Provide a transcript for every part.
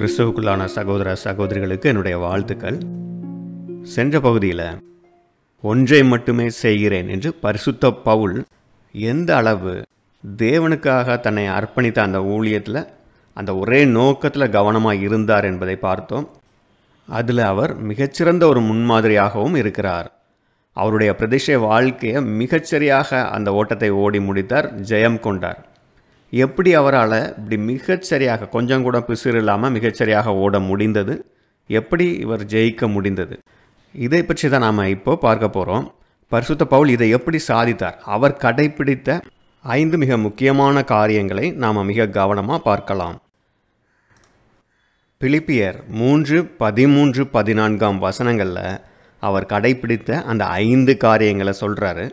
கிறிஸ்துவுக்குள்ளான சகோதர சகோதரிகளுக்கு என்னுடைய வாழ்த்துக்கள் சென்ற பகுதியில் ஒன்றை மட்டுமே செய்கிறேன் என்று பரிசுத்த பவுல் எந்த அளவு தேவனுக்காக தன்னை அர்ப்பணித்த அந்த ஊழியத்தில் அந்த ஒரே நோக்கத்தில் கவனமாக இருந்தார் என்பதை பார்த்தோம் அதில் அவர் மிகச்சிறந்த ஒரு முன்மாதிரியாகவும் இருக்கிறார் அவருடைய பிரதிஷ்டை வாழ்க்கையை மிகச்சரியாக அந்த ஓட்டத்தை ஓடி முடித்தார் ஜெயம் கொண்டார் எப்படி அவரால் இப்படி மிகச்சரியாக கொஞ்சம் கூட பிசிறு இல்லாமல் மிகச்சரியாக ஓட முடிந்தது எப்படி இவர் ஜெயிக்க முடிந்தது இதை பற்றி தான் நாம் இப்போ பார்க்க போகிறோம் பரிசுத்த பவுல் இதை எப்படி சாதித்தார் அவர் கடைபிடித்த ஐந்து மிக முக்கியமான காரியங்களை நாம் மிக கவனமாக பார்க்கலாம் பிலிப்பியர் மூன்று பதிமூன்று பதினான்காம் வசனங்களில் அவர் கடைபிடித்த அந்த ஐந்து காரியங்களை சொல்கிறாரு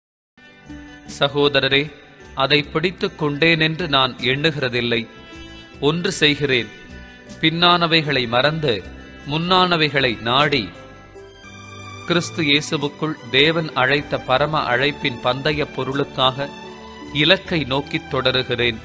சகோதரரே அதை பிடித்துக் கொண்டேன் என்று நான் எண்ணுகிறதில்லை ஒன்று செய்கிறேன் பின்னானவைகளை மறந்து முன்னானவைகளை நாடி கிறிஸ்து இயேசுவுக்குள் தேவன் அழைத்த பரம அழைப்பின் பந்தய பொருளுக்காக இலக்கை நோக்கித் தொடருகிறேன்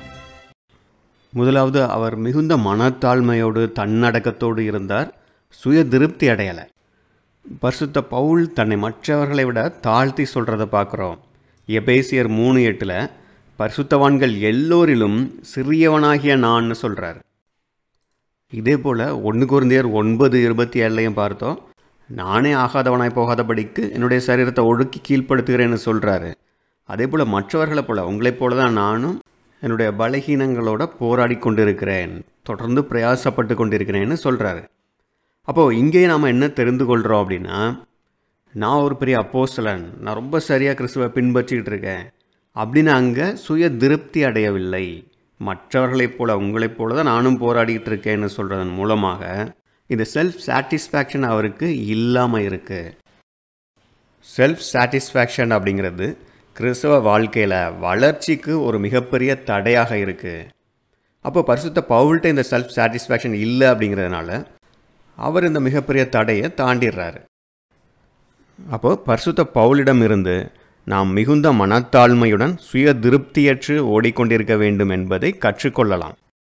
முதலாவது அவர் மிகுந்த மனத்தாழ்மையோடு தன்னடக்கத்தோடு இருந்தார் சுய திருப்தி அடையலை பரிசுத்த பவுல் தன்னை மற்றவர்களை விட தாழ்த்தி சொல்கிறத பார்க்குறோம் எபேசியர் மூணு எட்டில் பரிசுத்தவான்கள் எல்லோரிலும் சிறியவனாகிய நான்னு சொல்கிறார் இதே போல் ஒன்று குருந்தியர் ஒன்பது இருபத்தி ஏழுலையும் பார்த்தோம் நானே ஆகாதவனாய் போகாதபடிக்கு என்னுடைய சரீரத்தை ஒடுக்கி கீழ்ப்படுத்துகிறேன்னு சொல்கிறாரு அதே போல் மற்றவர்களை போல உங்களைப் போல தான் நானும் என்னுடைய பலகீனங்களோட போராடி கொண்டிருக்கிறேன் தொடர்ந்து பிரயாசப்பட்டு கொண்டிருக்கிறேன்னு சொல்கிறாரு அப்போது இங்கே நாம் என்ன தெரிந்து கொள்கிறோம் அப்படின்னா நான் ஒரு பெரிய அப்போஸ்தலன் நான் ரொம்ப சரியாக கிறிஸ்துவை பின்பற்றிக்கிட்டு இருக்கேன் அப்படின்னு அங்கே சுய திருப்தி அடையவில்லை மற்றவர்களைப் போல உங்களைப் போல தான் நானும் போராடிக்கிட்டு இருக்கேன்னு சொல்கிறதன் மூலமாக இந்த செல்ஃப் சாட்டிஸ்ஃபேக்ஷன் அவருக்கு இல்லாமல் இருக்குது செல்ஃப் சாட்டிஸ்ஃபேக்ஷன் அப்படிங்கிறது கிறிஸ்தவ வாழ்க்கையில் வளர்ச்சிக்கு ஒரு மிகப்பெரிய தடையாக இருக்குது அப்போ பரிசுத்த பவுல்கிட்ட இந்த செல்ஃப் சாட்டிஸ்ஃபேக்ஷன் இல்லை அப்படிங்கிறதுனால அவர் இந்த மிகப்பெரிய தடையை தாண்டிடுறாரு அப்போ பரிசுத்த பவுலிடம் இருந்து நாம் மிகுந்த மனத்தாழ்மையுடன் சுய திருப்தியற்று ஓடிக்கொண்டிருக்க வேண்டும் என்பதை கற்றுக்கொள்ளலாம்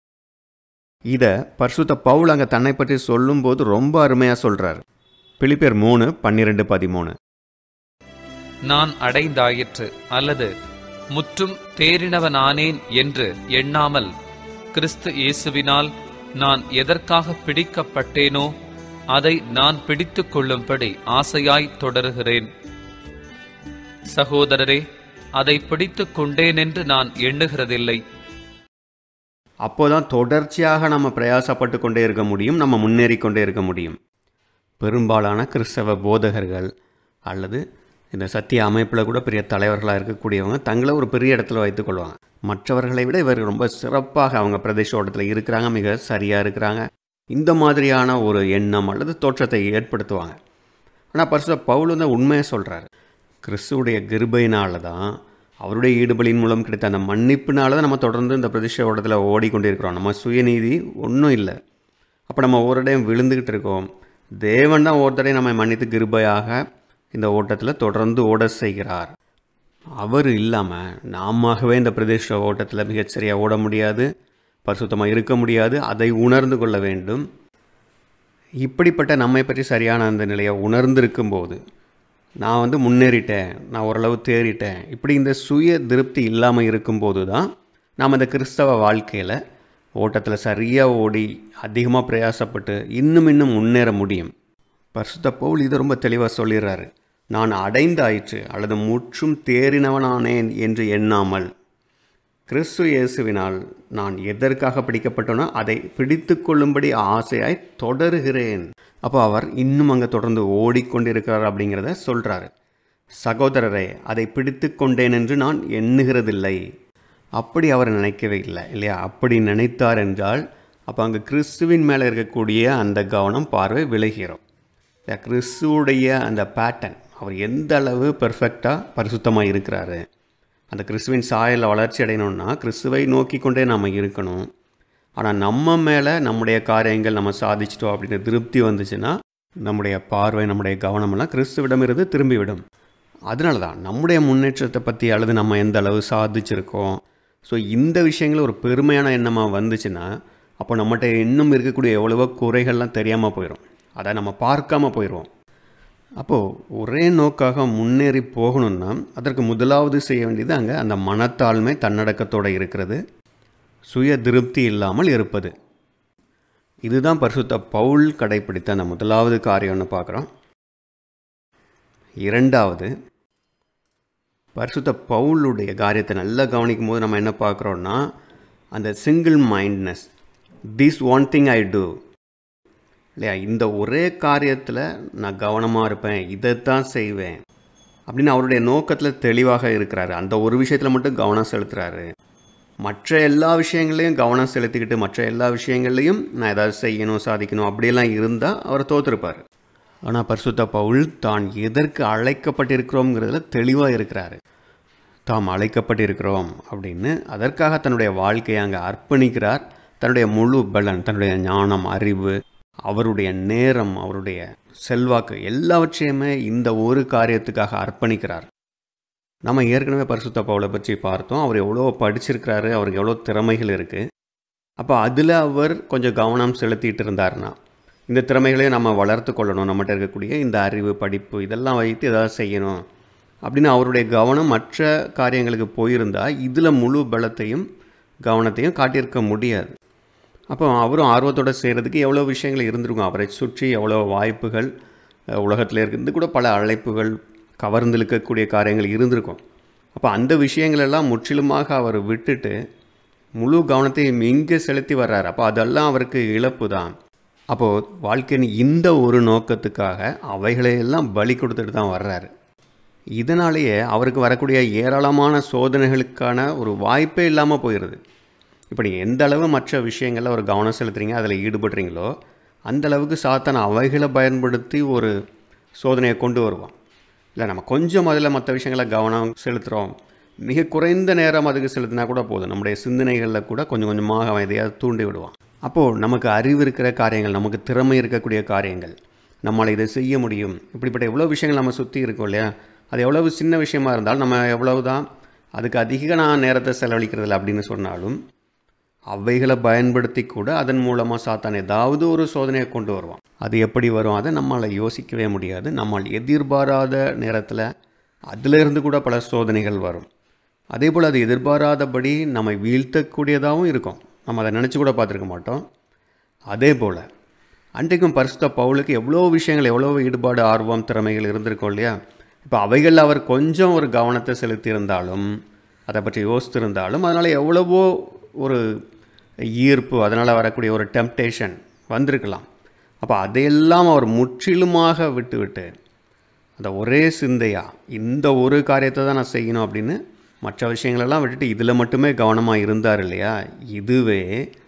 இதை பரிசுத்த பவுல் அங்கே தன்னை பற்றி சொல்லும்போது ரொம்ப அருமையாக சொல்கிறார் பிலிப்பியர் மூணு பன்னிரெண்டு பதிமூணு நான் அடைந்தாயிற்று அல்லது முற்றும் தேறினவனானேன் என்று எண்ணாமல் கிறிஸ்து இயேசுவினால் நான் எதற்காக பிடிக்கப்பட்டேனோ அதை நான் பிடித்துக் கொள்ளும்படி ஆசையாய் தொடருகிறேன் சகோதரரே அதை பிடித்துக் கொண்டேன் என்று நான் எண்ணுகிறதில்லை அப்போதான் தொடர்ச்சியாக நம்ம பிரயாசப்பட்டு கொண்டே இருக்க முடியும் நம்ம முன்னேறி கொண்டே இருக்க முடியும் பெரும்பாலான கிறிஸ்தவ போதகர்கள் அல்லது இந்த சத்திய அமைப்பில் கூட பெரிய தலைவர்களாக இருக்கக்கூடியவங்க தங்களை ஒரு பெரிய இடத்துல வைத்துக்கொள்வாங்க மற்றவர்களை விட இவர் ரொம்ப சிறப்பாக அவங்க பிரதேச ஓட்டத்தில் இருக்கிறாங்க மிக சரியாக இருக்கிறாங்க இந்த மாதிரியான ஒரு எண்ணம் அல்லது தோற்றத்தை ஏற்படுத்துவாங்க ஆனால் பரிசு பவுல் வந்து உண்மையை சொல்கிறார் கிறிஸ்துவுடைய கிருபையினால தான் அவருடைய ஈடுபலின் மூலம் கிடைத்த அந்த மன்னிப்புனால தான் நம்ம தொடர்ந்து இந்த பிரதிஷ்ட ஓட்டத்தில் ஓடிக்கொண்டிருக்கிறோம் நம்ம சுயநீதி ஒன்றும் இல்லை அப்போ நம்ம ஒவ்வொரு இடையும் விழுந்துக்கிட்டு இருக்கோம் தேவன் தான் ஒருத்தரையும் நம்ம மன்னித்து கிருபையாக இந்த ஓட்டத்தில் தொடர்ந்து ஓட செய்கிறார் அவர் இல்லாமல் நாமவே இந்த பிரதேச ஓட்டத்தில் மிகச்சரியாக ஓட முடியாது பரிசுத்தமாக இருக்க முடியாது அதை உணர்ந்து கொள்ள வேண்டும் இப்படிப்பட்ட நம்மை பற்றி சரியான அந்த நிலையை உணர்ந்திருக்கும் போது நான் வந்து முன்னேறிட்டேன் நான் ஓரளவு தேறிட்டேன் இப்படி இந்த சுய திருப்தி இல்லாமல் இருக்கும்போது தான் நாம் இந்த கிறிஸ்தவ வாழ்க்கையில் ஓட்டத்தில் சரியாக ஓடி அதிகமாக பிரயாசப்பட்டு இன்னும் இன்னும் முன்னேற முடியும் பரிசுத்த பவுல் இதை ரொம்ப தெளிவாக சொல்லிடுறாரு நான் அடைந்தாயிற்று அல்லது முற்றும் தேறினவனானேன் என்று எண்ணாமல் கிறிஸ்து இயேசுவினால் நான் எதற்காக பிடிக்கப்பட்டனோ அதை பிடித்து கொள்ளும்படி ஆசையாய் தொடருகிறேன் அப்போ அவர் இன்னும் அங்கே தொடர்ந்து ஓடிக்கொண்டிருக்கிறார் அப்படிங்கிறத சொல்கிறாரு சகோதரரை அதை பிடித்து கொண்டேன் என்று நான் எண்ணுகிறதில்லை அப்படி அவர் நினைக்கவே இல்லை இல்லையா அப்படி நினைத்தார் என்றால் அப்போ அங்கே கிறிஸ்துவின் மேலே இருக்கக்கூடிய அந்த கவனம் பார்வை விலகிறோம் இந்த கிறிஸ்துவுடைய அந்த பேட்டர்ன் அவர் எந்த அளவு பெர்ஃபெக்டாக பரிசுத்தமாக இருக்கிறாரு அந்த கிறிஸ்துவின் சாயலில் வளர்ச்சி அடையணும்னா கிறிஸ்துவை நோக்கி கொண்டே நாம் இருக்கணும் ஆனால் நம்ம மேலே நம்முடைய காரியங்கள் நம்ம சாதிச்சிட்டோம் அப்படின்னு திருப்தி வந்துச்சுன்னா நம்முடைய பார்வை நம்முடைய கவனமெல்லாம் கிறிஸ்துவிடமிருந்து திரும்பிவிடும் அதனால தான் நம்முடைய முன்னேற்றத்தை பற்றி அல்லது நம்ம எந்த அளவு சாதிச்சிருக்கோம் ஸோ இந்த விஷயங்கள் ஒரு பெருமையான எண்ணமாக வந்துச்சுன்னா அப்போ நம்மகிட்ட இன்னும் இருக்கக்கூடிய எவ்வளவோ குறைகள்லாம் தெரியாமல் போயிடும் அதை நம்ம பார்க்காம போயிடுவோம் அப்போது ஒரே நோக்காக முன்னேறி போகணும்னா அதற்கு முதலாவது செய்ய வேண்டியது அங்கே அந்த மனத்தாழ்மை தன்னடக்கத்தோடு இருக்கிறது சுய திருப்தி இல்லாமல் இருப்பது இதுதான் பரிசுத்த பவுல் கடைப்பிடித்த அந்த முதலாவது காரியம்னு பார்க்குறோம் இரண்டாவது பரிசுத்த பவுலுடைய காரியத்தை நல்லா கவனிக்கும் போது நம்ம என்ன பார்க்குறோன்னா அந்த single mindedness this one thing I do இல்லையா இந்த ஒரே காரியத்தில் நான் கவனமாக இருப்பேன் இதைத்தான் செய்வேன் அப்படின்னு அவருடைய நோக்கத்தில் தெளிவாக இருக்கிறாரு அந்த ஒரு விஷயத்தில் மட்டும் கவனம் செலுத்துகிறாரு மற்ற எல்லா விஷயங்களையும் கவனம் செலுத்திக்கிட்டு மற்ற எல்லா விஷயங்கள்லையும் நான் ஏதாவது செய்யணும் சாதிக்கணும் அப்படியெல்லாம் இருந்தால் அவர் தோற்றுருப்பார் ஆனால் பரிசுத்த பவுல் தான் எதற்கு அழைக்கப்பட்டிருக்கிறோங்கிறதுல தெளிவாக இருக்கிறாரு தாம் அழைக்கப்பட்டிருக்கிறோம் அப்படின்னு அதற்காக தன்னுடைய வாழ்க்கையை அங்கே அர்ப்பணிக்கிறார் தன்னுடைய முழு பலன் தன்னுடைய ஞானம் அறிவு அவருடைய நேரம் அவருடைய செல்வாக்கு எல்லாவற்றையுமே இந்த ஒரு காரியத்துக்காக அர்ப்பணிக்கிறார் நம்ம ஏற்கனவே பரிசுத்த பவுலை பற்றி பார்த்தோம் அவர் எவ்வளோ படிச்சிருக்கிறாரு அவருக்கு எவ்வளோ திறமைகள் இருக்குது அப்போ அதில் அவர் கொஞ்சம் கவனம் செலுத்திட்டு இருந்தார்னா இந்த திறமைகளையும் நம்ம வளர்த்து கொள்ளணும் நம்மகிட்ட இருக்கக்கூடிய இந்த அறிவு படிப்பு இதெல்லாம் வைத்து ஏதாவது செய்யணும் அப்படின்னு அவருடைய கவனம் மற்ற காரியங்களுக்கு போயிருந்தால் இதில் முழு பலத்தையும் கவனத்தையும் காட்டியிருக்க முடியாது அப்போ அவரும் ஆர்வத்தோடு செய்கிறதுக்கு எவ்வளோ விஷயங்கள் இருந்திருக்கும் அவரை சுற்றி எவ்வளோ வாய்ப்புகள் உலகத்தில் இருந்து கூட பல அழைப்புகள் கவர்ந்து இழுக்கக்கூடிய காரியங்கள் இருந்திருக்கும் அப்போ அந்த விஷயங்களெல்லாம் முற்றிலுமாக அவர் விட்டுட்டு முழு கவனத்தையும் இங்கே செலுத்தி வர்றார் அப்போ அதெல்லாம் அவருக்கு இழப்பு தான் அப்போது வாழ்க்கையின் இந்த ஒரு நோக்கத்துக்காக அவைகளையெல்லாம் பலி கொடுத்துட்டு தான் வர்றாரு இதனாலேயே அவருக்கு வரக்கூடிய ஏராளமான சோதனைகளுக்கான ஒரு வாய்ப்பே இல்லாமல் போயிடுது இப்போ நீங்கள் எந்த அளவு மற்ற விஷயங்களில் ஒரு கவனம் செலுத்துறீங்க அதில் ஈடுபடுறீங்களோ அந்த அளவுக்கு சாத்தான அவைகளை பயன்படுத்தி ஒரு சோதனையை கொண்டு வருவான் இல்லை நம்ம கொஞ்சம் அதில் மற்ற விஷயங்களை கவனம் செலுத்துகிறோம் மிக குறைந்த நேரம் அதுக்கு செலுத்தினா கூட போதும் நம்முடைய சிந்தனைகளில் கூட கொஞ்சம் கொஞ்சமாக அவன் எதையாவது தூண்டி விடுவான் அப்போது நமக்கு அறிவு இருக்கிற காரியங்கள் நமக்கு திறமை இருக்கக்கூடிய காரியங்கள் நம்மளை இதை செய்ய முடியும் இப்படிப்பட்ட எவ்வளோ விஷயங்கள் நம்ம சுற்றி இருக்கோம் இல்லையா அது எவ்வளவு சின்ன விஷயமா இருந்தாலும் நம்ம எவ்வளவு தான் அதுக்கு அதிக நான் நேரத்தை செலவழிக்கிறதில்ல அப்படின்னு சொன்னாலும் அவைகளை பயன்படுத்தி கூட அதன் மூலமாக சாத்தான் ஏதாவது ஒரு சோதனையை கொண்டு வருவான் அது எப்படி வரும் அதை நம்மளால் யோசிக்கவே முடியாது நம்மால் எதிர்பாராத நேரத்தில் அதிலிருந்து கூட பல சோதனைகள் வரும் அதே போல் அது எதிர்பாராதபடி நம்மை வீழ்த்தக்கூடியதாகவும் இருக்கும் நம்ம அதை நினச்சி கூட பார்த்துருக்க மாட்டோம் அதே போல் அன்றைக்கும் பரிசுத்த பவுலுக்கு எவ்வளோ விஷயங்கள் எவ்வளோ ஈடுபாடு ஆர்வம் திறமைகள் இருந்திருக்கும் இல்லையா இப்போ அவைகளில் அவர் கொஞ்சம் ஒரு கவனத்தை செலுத்தியிருந்தாலும் அதை பற்றி யோசித்திருந்தாலும் அதனால் எவ்வளவோ ஒரு ஈர்ப்பு அதனால் வரக்கூடிய ஒரு டெம்டேஷன் வந்திருக்கலாம் அப்போ அதையெல்லாம் அவர் முற்றிலுமாக விட்டுவிட்டு அந்த ஒரே சிந்தையாக இந்த ஒரு காரியத்தை தான் நான் செய்யணும் அப்படின்னு மற்ற விஷயங்களெல்லாம் விட்டுட்டு இதில் மட்டுமே கவனமாக இருந்தார் இல்லையா இதுவே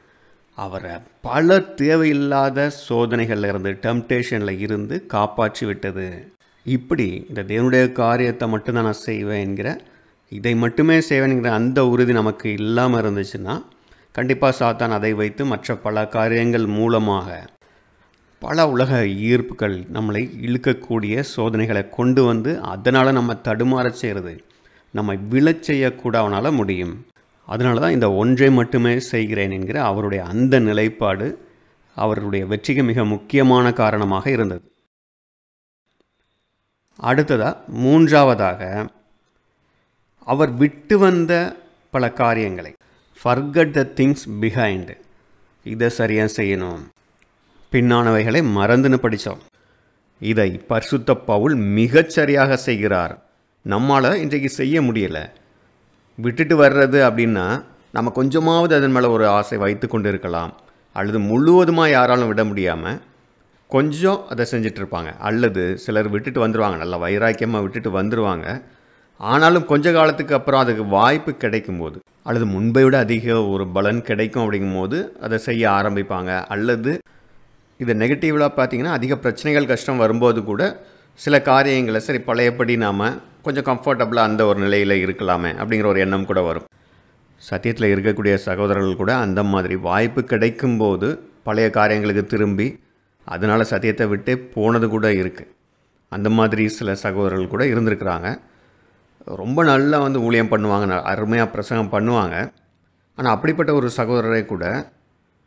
அவரை பல தேவையில்லாத சோதனைகளில் இருந்து டெம்டேஷனில் இருந்து காப்பாற்றி விட்டது இப்படி இந்த தேவனுடைய காரியத்தை மட்டும்தான் நான் செய்வேன் என்கிற இதை மட்டுமே செய்வேன்ங்கிற அந்த உறுதி நமக்கு இல்லாமல் இருந்துச்சுன்னா கண்டிப்பாக சாத்தான் அதை வைத்து மற்ற பல காரியங்கள் மூலமாக பல உலக ஈர்ப்புகள் நம்மளை இழுக்கக்கூடிய சோதனைகளை கொண்டு வந்து அதனால் நம்ம தடுமாறச் செய்கிறது நம்மை விழச் செய்யக்கூட அவனால் முடியும் அதனால தான் இந்த ஒன்றை மட்டுமே செய்கிறேன் என்கிற அவருடைய அந்த நிலைப்பாடு அவருடைய வெற்றிக்கு மிக முக்கியமான காரணமாக இருந்தது அடுத்ததாக மூன்றாவதாக அவர் விட்டு வந்த பல காரியங்களை ஃபர்கட் த திங்ஸ் பிஹைண்ட் இதை சரியாக செய்யணும் பின்னானவைகளை மறந்துன்னு படித்தோம் இதை பரிசுத்த பவுல் மிகச் சரியாக செய்கிறார் நம்மால் இன்றைக்கு செய்ய முடியலை விட்டுட்டு வர்றது அப்படின்னா நம்ம கொஞ்சமாவது அதன் மேலே ஒரு ஆசை வைத்து கொண்டு இருக்கலாம் அல்லது முழுவதுமாக யாராலும் விட முடியாமல் கொஞ்சம் அதை செஞ்சுட்டு இருப்பாங்க அல்லது சிலர் விட்டுட்டு வந்துடுவாங்க நல்லா வைராக்கியமாக விட்டுட்டு வந்துடுவாங்க ஆனாலும் கொஞ்ச காலத்துக்கு அப்புறம் அதுக்கு வாய்ப்பு கிடைக்கும்போது அல்லது முன்பை விட அதிக ஒரு பலன் கிடைக்கும் அப்படிங்கும்போது அதை செய்ய ஆரம்பிப்பாங்க அல்லது இது நெகட்டிவ்லாக பார்த்தீங்கன்னா அதிக பிரச்சனைகள் கஷ்டம் வரும்போது கூட சில காரியங்களை சரி பழையபடி நாம் கொஞ்சம் கம்ஃபர்டபுளாக அந்த ஒரு நிலையில் இருக்கலாமே அப்படிங்கிற ஒரு எண்ணம் கூட வரும் சத்தியத்தில் இருக்கக்கூடிய சகோதரர்கள் கூட அந்த மாதிரி வாய்ப்பு கிடைக்கும்போது பழைய காரியங்களுக்கு திரும்பி அதனால் சத்தியத்தை விட்டே போனது கூட இருக்குது அந்த மாதிரி சில சகோதரர்கள் கூட இருந்திருக்கிறாங்க ரொம்ப நல்லா வந்து ஊழியம் பண்ணுவாங்க ந- அருமையாக பிரசங்கம் பண்ணுவாங்க ஆனால் அப்படிப்பட்ட ஒரு சகோதரரை கூட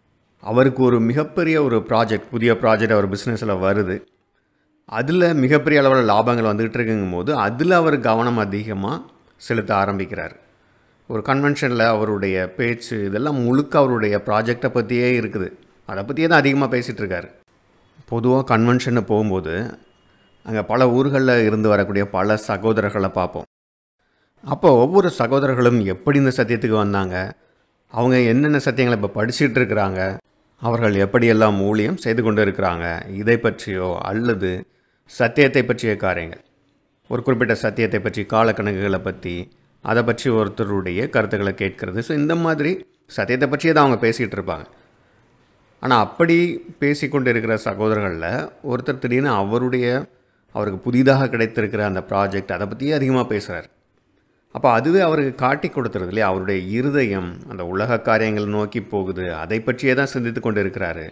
அவருக்கு ஒரு மிகப்பெரிய ஒரு ப்ராஜெக்ட் புதிய ப்ராஜெக்ட் அவர் பிஸ்னஸில் வருது அதில் மிகப்பெரிய அளவில் லாபங்கள் வந்துகிட்டு இருக்குங்கும் போது அதில் அவர் கவனம் அதிகமாக செலுத்த ஆரம்பிக்கிறார் ஒரு கன்வென்ஷனில் அவருடைய பேச்சு இதெல்லாம் முழுக்க அவருடைய ப்ராஜெக்டை பற்றியே இருக்குது அதை பற்றியே தான் அதிகமாக பேசிகிட்டு இருக்காரு பொதுவாக கன்வென்ஷன்னு போகும்போது அங்கே பல ஊர்களில் இருந்து வரக்கூடிய பல சகோதரர்களை பார்ப்போம் அப்போ ஒவ்வொரு சகோதரர்களும் எப்படி இந்த சத்தியத்துக்கு வந்தாங்க அவங்க என்னென்ன சத்தியங்களை இப்போ படிச்சுட்டு இருக்கிறாங்க அவர்கள் எப்படியெல்லாம் ஊழியம் செய்து கொண்டு இருக்கிறாங்க இதை பற்றியோ அல்லது சத்தியத்தை பற்றிய காரியங்கள் ஒரு குறிப்பிட்ட சத்தியத்தை பற்றி காலக்கணக்குகளை பற்றி அதை பற்றி ஒருத்தருடைய கருத்துக்களை கேட்கறது ஸோ இந்த மாதிரி சத்தியத்தை பற்றியே தான் அவங்க பேசிகிட்டு இருப்பாங்க ஆனால் அப்படி பேசிக்கொண்டு இருக்கிற சகோதரர்களில் ஒருத்தர் திடீர்னு அவருடைய அவருக்கு புதிதாக கிடைத்திருக்கிற அந்த ப்ராஜெக்ட் அதை பற்றியே அதிகமாக பேசுகிறார் அப்போ அதுவே அவருக்கு காட்டி கொடுத்துருது இல்லையா அவருடைய இருதயம் அந்த உலக காரியங்கள் நோக்கி போகுது அதை பற்றியே தான் சிந்தித்து கொண்டு இருக்கிறாரு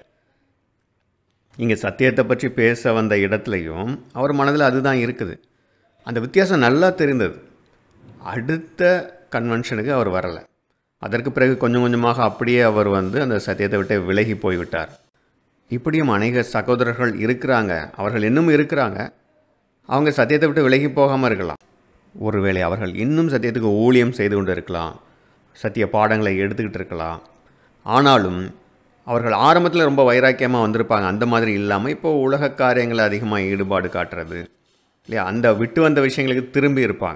இங்கே சத்தியத்தை பற்றி பேச வந்த இடத்துலையும் அவர் மனதில் அதுதான் இருக்குது அந்த வித்தியாசம் நல்லா தெரிந்தது அடுத்த கன்வென்ஷனுக்கு அவர் வரலை அதற்கு பிறகு கொஞ்சம் கொஞ்சமாக அப்படியே அவர் வந்து அந்த சத்தியத்தை விட்டு விலகி போய்விட்டார் இப்படியும் அநேக சகோதரர்கள் இருக்கிறாங்க அவர்கள் இன்னும் இருக்கிறாங்க அவங்க சத்தியத்தை விட்டு விலகி போகாமல் இருக்கலாம் ஒருவேளை அவர்கள் இன்னும் சத்தியத்துக்கு ஊழியம் செய்து கொண்டு இருக்கலாம் சத்திய பாடங்களை எடுத்துக்கிட்டு இருக்கலாம் ஆனாலும் அவர்கள் ஆரம்பத்தில் ரொம்ப வைராக்கியமாக வந்திருப்பாங்க அந்த மாதிரி இல்லாமல் இப்போ உலக காரியங்களை அதிகமாக ஈடுபாடு காட்டுறது இல்லையா அந்த விட்டு வந்த விஷயங்களுக்கு திரும்பி இருப்பாங்க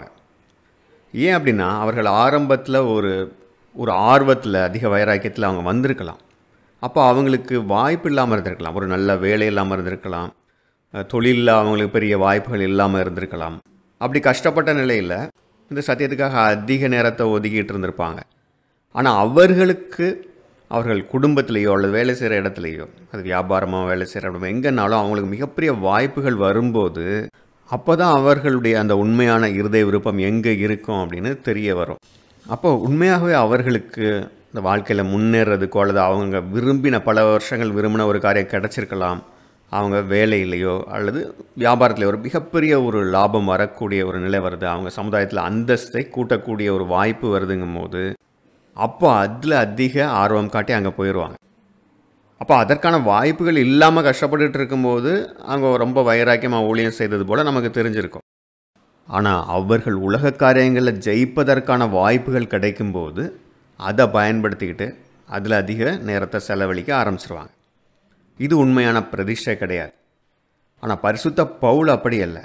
ஏன் அப்படின்னா அவர்கள் ஆரம்பத்தில் ஒரு ஒரு ஆர்வத்தில் அதிக வைராக்கியத்தில் அவங்க வந்திருக்கலாம் அப்போ அவங்களுக்கு வாய்ப்பு இல்லாமல் இருந்திருக்கலாம் ஒரு நல்ல வேலை இல்லாமல் இருந்திருக்கலாம் அஹ் தொழிலில் அவங்களுக்கு பெரிய வாய்ப்புகள் இல்லாமல் இருந்திருக்கலாம் அப்படி கஷ்டப்பட்ட நிலையில் இந்த சத்தியத்துக்காக அதிக நேரத்தை ஒதுக்கிட்டு இருந்திருப்பாங்க ஆனால் அவர்களுக்கு அவர்கள் குடும்பத்திலேயோ அல்லது வேலை செய்கிற இடத்துலையோ அது வியாபாரமாக வேலை செய்கிற இடமோ எங்கேனாலும் அவங்களுக்கு மிகப்பெரிய வாய்ப்புகள் வரும்போது அப்போ தான் அவர்களுடைய அந்த உண்மையான இருதய விருப்பம் எங்கே இருக்கும் அப்படின்னு தெரிய வரும் அப்போ உண்மையாகவே அவர்களுக்கு இந்த வாழ்க்கையில் முன்னேறதுக்கோ அல்லது அவங்க விரும்பின பல வருஷங்கள் விரும்பின ஒரு காரியம் கிடச்சிருக்கலாம் அவங்க வேலையிலையோ அல்லது வியாபாரத்தில் ஒரு மிகப்பெரிய ஒரு லாபம் வரக்கூடிய ஒரு நிலை வருது அவங்க சமுதாயத்தில் அந்தஸ்தை கூட்டக்கூடிய ஒரு வாய்ப்பு வருதுங்கும் போது அப்போ அதில் அதிக ஆர்வம் காட்டி அங்கே போயிடுவாங்க அப்போ அதற்கான வாய்ப்புகள் இல்லாமல் கஷ்டப்பட்டுட்டு இருக்கும்போது அவங்க ரொம்ப வைராக்கியமாக ஊழியம் செய்தது போல் நமக்கு தெரிஞ்சிருக்கும் ஆனால் அவர்கள் உலக காரியங்களில் ஜெயிப்பதற்கான வாய்ப்புகள் கிடைக்கும்போது அதை பயன்படுத்திக்கிட்டு அதில் அதிக நேரத்தை செலவழிக்க ஆரம்பிச்சிருவாங்க இது உண்மையான பிரதிஷ்டை கிடையாது ஆனால் பரிசுத்த பவுல் அப்படி அல்ல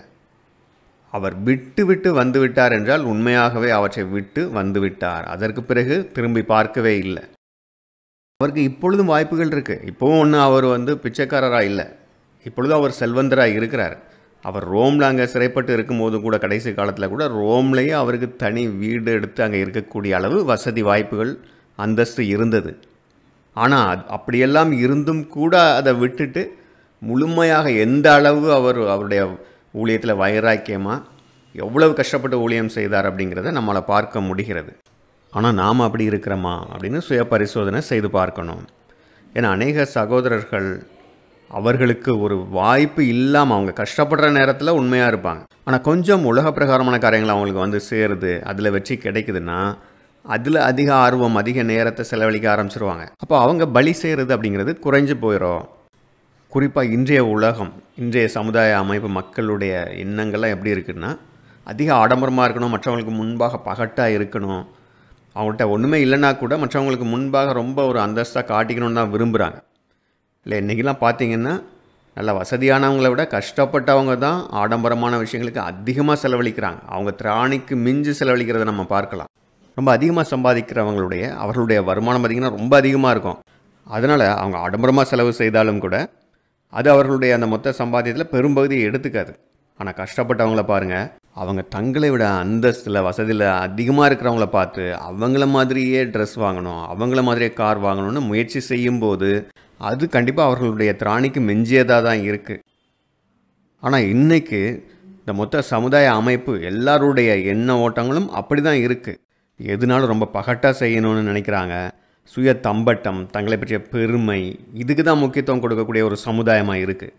அவர் விட்டு விட்டு வந்து விட்டார் என்றால் உண்மையாகவே அவற்றை விட்டு வந்து விட்டார் அதற்கு பிறகு திரும்பி பார்க்கவே இல்லை அவருக்கு இப்பொழுதும் வாய்ப்புகள் இருக்குது இப்போவும் ஒன்றும் அவர் வந்து பிச்சைக்காரராக இல்லை இப்பொழுதும் அவர் செல்வந்தராக இருக்கிறார் அவர் ரோமில் அங்கே சிறைப்பட்டு இருக்கும்போது கூட கடைசி காலத்தில் கூட ரோம்லேயே அவருக்கு தனி வீடு எடுத்து அங்கே இருக்கக்கூடிய அளவு வசதி வாய்ப்புகள் அந்தஸ்து இருந்தது ஆனால் அது- அப்படியெல்லாம் இருந்தும் கூட அதை விட்டுட்டு முழுமையாக எந்த அளவு அவர் அவருடைய ஊழியத்தில் வைராக்கியமாக எவ்வளவு கஷ்டப்பட்டு ஊழியம் செய்தார் அப்படிங்கிறத நம்மளால் பார்க்க முடிகிறது ஆனால் நாம் அப்படி இருக்கிறோமா அப்படின்னு சுய பரிசோதனை செய்து பார்க்கணும் ஏன்னா அநேக சகோதரர்கள் அவர்களுக்கு ஒரு வாய்ப்பு இல்லாமல் அவங்க கஷ்டப்படுற நேரத்தில் உண்மையாக இருப்பாங்க ஆனால் கொஞ்சம் உலக பிரகாரமான காரியங்கள் அவங்களுக்கு வந்து சேருது அதில் வெற்றி கிடைக்குதுன்னா அதில் அதிக ஆர்வம் அதிக நேரத்தை செலவழிக்க ஆரம்பிச்சிருவாங்க அப்போ அவங்க பலி செய்கிறது அப்படிங்கிறது குறைஞ்சு போயிடும் குறிப்பாக இன்றைய உலகம் இன்றைய சமுதாய அமைப்பு மக்களுடைய எண்ணங்கள்லாம் எப்படி இருக்குன்னா அதிக ஆடம்பரமாக இருக்கணும் மற்றவங்களுக்கு முன்பாக பகட்டாக இருக்கணும் அவங்கள்ட்ட ஒன்றுமே இல்லைன்னா கூட மற்றவங்களுக்கு முன்பாக ரொம்ப ஒரு அந்தஸ்தாக காட்டிக்கணும்னு தான் விரும்புகிறாங்க இல்லை இன்றைக்கெல்லாம் பார்த்தீங்கன்னா நல்ல வசதியானவங்களை விட கஷ்டப்பட்டவங்க தான் ஆடம்பரமான விஷயங்களுக்கு அதிகமாக செலவழிக்கிறாங்க அவங்க திராணிக்கு மிஞ்சி செலவழிக்கிறத நம்ம பார்க்கலாம் ரொம்ப அதிகமாக சம்பாதிக்கிறவங்களுடைய அவர்களுடைய வருமானம் பார்த்திங்கன்னா ரொம்ப அதிகமாக இருக்கும் அதனால் அவங்க ஆடம்பரமாக செலவு செய்தாலும் கூட அது அவர்களுடைய அந்த மொத்த சம்பாத்தியத்தில் பெரும்பகுதியை எடுத்துக்காது ஆனால் கஷ்டப்பட்டவங்கள பாருங்கள் அவங்க தங்களை விட அந்தஸ்தில் வசதியில் அதிகமாக இருக்கிறவங்கள பார்த்து அவங்கள மாதிரியே ட்ரெஸ் வாங்கணும் அவங்கள மாதிரியே கார் வாங்கணும்னு முயற்சி செய்யும்போது அது கண்டிப்பாக அவர்களுடைய திராணிக்கு மிஞ்சியதாக தான் இருக்குது ஆனால் இன்னைக்கு இந்த மொத்த சமுதாய அமைப்பு எல்லாருடைய எண்ண ஓட்டங்களும் அப்படி தான் இருக்குது எதுனாலும் ரொம்ப பகட்டாக செய்யணும்னு நினைக்கிறாங்க சுய தம்பட்டம் தங்களை பற்றிய பெருமை இதுக்கு தான் முக்கியத்துவம் கொடுக்கக்கூடிய ஒரு சமுதாயமாக இருக்குது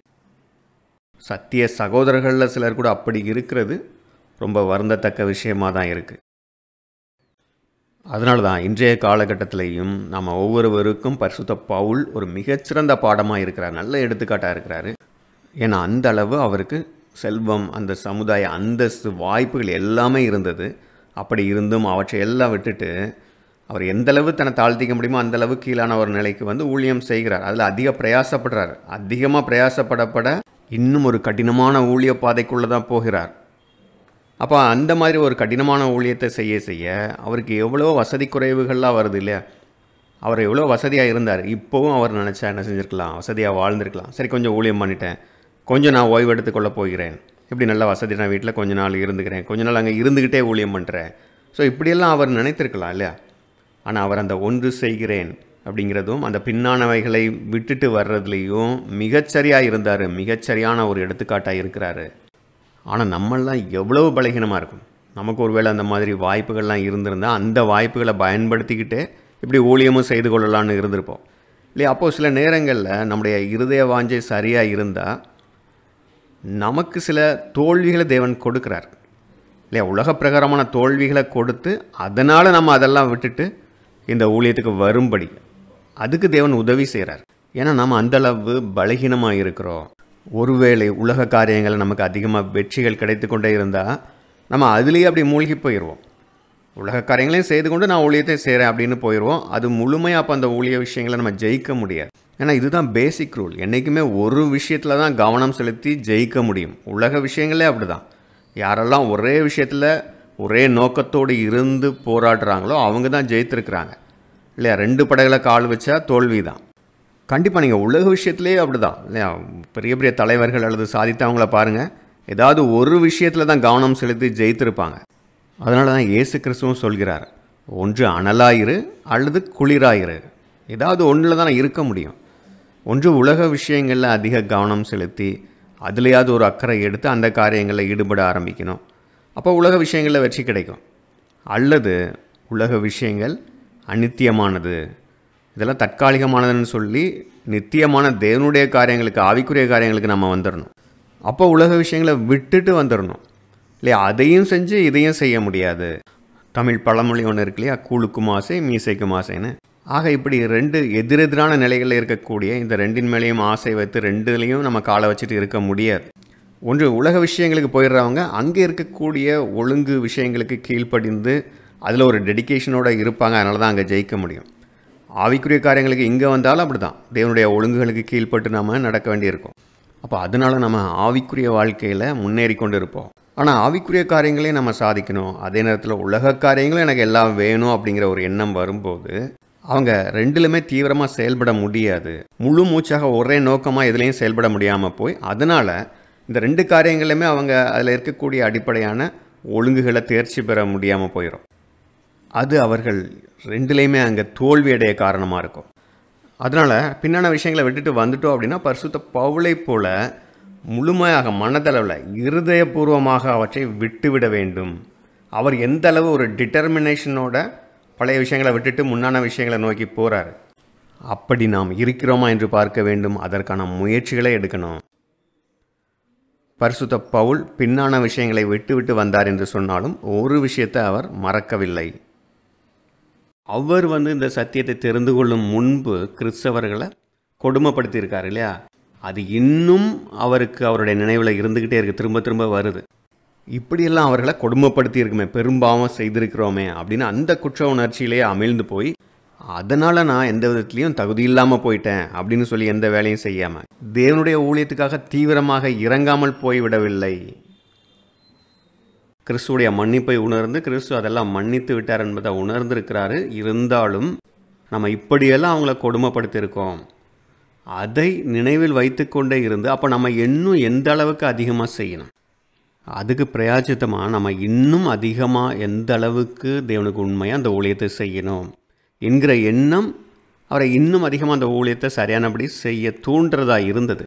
சத்திய சகோதரர்களில் சிலர் கூட அப்படி இருக்கிறது ரொம்ப வருந்தத்தக்க விஷயமாக தான் இருக்குது அதனால தான் இன்றைய காலகட்டத்திலையும் நம்ம ஒவ்வொருவருக்கும் பரிசுத்த பவுல் ஒரு மிகச்சிறந்த பாடமாக இருக்கிறார் நல்ல எடுத்துக்காட்டாக இருக்கிறாரு ஏன்னா அந்த அளவு அவருக்கு செல்வம் அந்த சமுதாய அந்தஸ்து வாய்ப்புகள் எல்லாமே இருந்தது அப்படி இருந்தும் அவற்றை எல்லாம் விட்டுட்டு அவர் எந்த அளவு தன்னை தாழ்த்திக்க முடியுமோ அந்த அளவு கீழான ஒரு நிலைக்கு வந்து ஊழியம் செய்கிறார் அதில் அதிக பிரயாசப்படுறார் அதிகமாக பிரயாசப்படப்பட இன்னும் ஒரு கடினமான ஊழிய பாதைக்குள்ளே தான் போகிறார் அப்போ அந்த மாதிரி ஒரு கடினமான ஊழியத்தை செய்ய செய்ய அவருக்கு எவ்வளோ வசதி குறைவுகள்லாம் வருது இல்லையா அவர் எவ்வளோ வசதியாக இருந்தார் இப்போவும் அவர் நினச்சா என்ன செஞ்சுருக்கலாம் வசதியாக வாழ்ந்திருக்கலாம் சரி கொஞ்சம் ஊழியம் பண்ணிட்டேன் கொஞ்சம் நான் ஓய்வு எடுத்துக்கொள்ள போகிறேன் இப்படி நல்ல வசதி நான் வீட்டில் கொஞ்ச நாள் இருந்துக்கிறேன் கொஞ்ச நாள் அங்கே இருந்துக்கிட்டே ஊழியம் பண்ணுறேன் ஸோ இப்படியெல்லாம் அவர் நினைத்திருக்கலாம் இல்லையா ஆனால் அவர் அந்த ஒன்று செய்கிறேன் அப்படிங்கிறதும் அந்த பின்னானவைகளை விட்டுட்டு வர்றதுலேயும் மிகச்சரியாக இருந்தார் மிகச்சரியான ஒரு எடுத்துக்காட்டாக இருக்கிறாரு ஆனால் நம்மளாம் எவ்வளவு பலகீனமாக இருக்கும் நமக்கு ஒருவேளை அந்த மாதிரி வாய்ப்புகள்லாம் இருந்திருந்தால் அந்த வாய்ப்புகளை பயன்படுத்திக்கிட்டு இப்படி ஊழியமும் செய்து கொள்ளலாம்னு இருந்திருப்போம் இல்லையா அப்போது சில நேரங்களில் நம்முடைய இருதய வாஞ்சை சரியாக இருந்தால் நமக்கு சில தோல்விகளை தேவன் கொடுக்குறார் இல்லையா உலக பிரகாரமான தோல்விகளை கொடுத்து அதனால் நம்ம அதெல்லாம் விட்டுட்டு இந்த ஊழியத்துக்கு வரும்படி அதுக்கு தேவன் உதவி செய்கிறார் ஏன்னா நம்ம அந்தளவு பலகீனமாக இருக்கிறோம் ஒருவேளை உலக காரியங்களை நமக்கு அதிகமாக வெற்றிகள் கிடைத்து கொண்டே இருந்தால் நம்ம அதுலேயே அப்படி மூழ்கி போயிடுவோம் உலக காரியங்களையும் செய்து கொண்டு நான் ஊழியத்தை செய்கிறேன் அப்படின்னு போயிடுவோம் அது முழுமையாக அப்போ அந்த ஊழிய விஷயங்களை நம்ம ஜெயிக்க முடியாது ஏன்னா இதுதான் பேசிக் ரூல் என்றைக்குமே ஒரு விஷயத்தில் தான் கவனம் செலுத்தி ஜெயிக்க முடியும் உலக விஷயங்களே அப்படி தான் யாரெல்லாம் ஒரே விஷயத்தில் ஒரே நோக்கத்தோடு இருந்து போராடுறாங்களோ அவங்க தான் ஜெயித்திருக்கிறாங்க இல்லையா ரெண்டு படைகளை கால் வச்சா தோல்வி தான் கண்டிப்பாக நீங்கள் உலக விஷயத்துலேயே அப்படி தான் இல்லையா பெரிய பெரிய தலைவர்கள் அல்லது சாதித்தவங்கள பாருங்கள் ஏதாவது ஒரு விஷயத்தில் தான் கவனம் செலுத்தி ஜெயித்திருப்பாங்க அதனால தான் இயேசு கிறிஸ்துவும் சொல்கிறார் ஒன்று அனலாயிரு அல்லது குளிராயிரு ஏதாவது ஒன்றில் தான் இருக்க முடியும் ஒன்று உலக விஷயங்களில் அதிக கவனம் செலுத்தி அதுலேயாவது ஒரு அக்கறை எடுத்து அந்த காரியங்களில் ஈடுபட ஆரம்பிக்கணும் அப்போ உலக விஷயங்களில் வெற்றி கிடைக்கும் அல்லது உலக விஷயங்கள் அநித்தியமானது இதெல்லாம் தற்காலிகமானதுன்னு சொல்லி நித்தியமான தேவனுடைய காரியங்களுக்கு ஆவிக்குரிய காரியங்களுக்கு நம்ம வந்துடணும் அப்போ உலக விஷயங்களை விட்டுட்டு வந்துடணும் இல்லையா அதையும் செஞ்சு இதையும் செய்ய முடியாது தமிழ் பழமொழி ஒன்று இருக்கு இல்லையா கூழுக்கும் ஆசை மீசைக்கும் ஆசைன்னு ஆக இப்படி ரெண்டு எதிரெதிரான நிலைகளில் இருக்கக்கூடிய இந்த ரெண்டின் மேலேயும் ஆசை வைத்து ரெண்டுலேயும் நம்ம காலை வச்சுட்டு இருக்க முடியாது ஒன்று உலக விஷயங்களுக்கு போயிடுறவங்க அங்கே இருக்கக்கூடிய ஒழுங்கு விஷயங்களுக்கு கீழ்ப்படிந்து அதில் ஒரு டெடிக்கேஷனோடு இருப்பாங்க அதனால தான் அங்கே ஜெயிக்க முடியும் ஆவிக்குரிய காரியங்களுக்கு இங்கே வந்தாலும் அப்படி தான் தேவனுடைய ஒழுங்குகளுக்கு கீழ்ப்பட்டு நம்ம நடக்க வேண்டியிருக்கும் அப்போ அதனால நம்ம ஆவிக்குரிய வாழ்க்கையில் முன்னேறி கொண்டு இருப்போம் ஆனால் ஆவிக்குரிய காரியங்களையும் நம்ம சாதிக்கணும் அதே நேரத்தில் உலக காரியங்களும் எனக்கு எல்லாம் வேணும் அப்படிங்கிற ஒரு எண்ணம் வரும்போது அவங்க ரெண்டுலுமே தீவிரமாக செயல்பட முடியாது முழு மூச்சாக ஒரே நோக்கமாக எதுலேயும் செயல்பட முடியாமல் போய் அதனால் இந்த ரெண்டு காரியங்களுமே அவங்க அதில் இருக்கக்கூடிய அடிப்படையான ஒழுங்குகளை தேர்ச்சி பெற முடியாமல் போயிடும் அது அவர்கள் ரெண்டுலேயுமே அங்கே தோல்வியடைய காரணமாக இருக்கும் அதனால் பின்னான விஷயங்களை விட்டுட்டு வந்துட்டோம் அப்படின்னா பரிசுத்த பவுளை போல முழுமையாக மனதளவில் இருதயபூர்வமாக அவற்றை விட்டுவிட வேண்டும் அவர் எந்த அளவு ஒரு டிட்டர்மினேஷனோட பழைய விஷயங்களை விட்டுட்டு முன்னான விஷயங்களை நோக்கி போகிறார் அப்படி நாம் இருக்கிறோமா என்று பார்க்க வேண்டும் அதற்கான முயற்சிகளை எடுக்கணும் பரிசுத்த பவுல் பின்னான விஷயங்களை விட்டு விட்டு வந்தார் என்று சொன்னாலும் ஒரு விஷயத்தை அவர் மறக்கவில்லை அவர் வந்து இந்த சத்தியத்தை தெரிந்து கொள்ளும் முன்பு கிறிஸ்தவர்களை கொடுமைப்படுத்தியிருக்காரு இல்லையா அது இன்னும் அவருக்கு அவருடைய நினைவில் இருந்துக்கிட்டே இருக்குது திரும்ப திரும்ப வருது இப்படியெல்லாம் அவர்களை கொடுமைப்படுத்தி இருக்குமே பெரும்பாவம் செய்திருக்கிறோமே அப்படின்னு அந்த குற்ற உணர்ச்சியிலேயே அமிழ்ந்து போய் அதனால் நான் எந்த விதத்துலேயும் தகுதி இல்லாமல் போயிட்டேன் அப்படின்னு சொல்லி எந்த வேலையும் செய்யாமல் தேவனுடைய ஊழியத்துக்காக தீவிரமாக இறங்காமல் போய்விடவில்லை கிறிஸ்துடைய மன்னிப்பை உணர்ந்து கிறிஸ்து அதெல்லாம் மன்னித்து விட்டார் என்பதை உணர்ந்திருக்கிறாரு இருந்தாலும் நம்ம இப்படியெல்லாம் அவங்கள கொடுமைப்படுத்தியிருக்கோம் அதை நினைவில் வைத்துக்கொண்டே இருந்து அப்போ நம்ம இன்னும் எந்த அளவுக்கு அதிகமாக செய்யணும் அதுக்கு பிரயாச்சித்தமாக நம்ம இன்னும் அதிகமாக எந்த அளவுக்கு தேவனுக்கு உண்மையாக அந்த ஊழியத்தை செய்யணும் என்கிற எண்ணம் அவரை இன்னும் அதிகமாக அந்த ஊழியத்தை சரியானபடி செய்ய தூண்டுறதா இருந்தது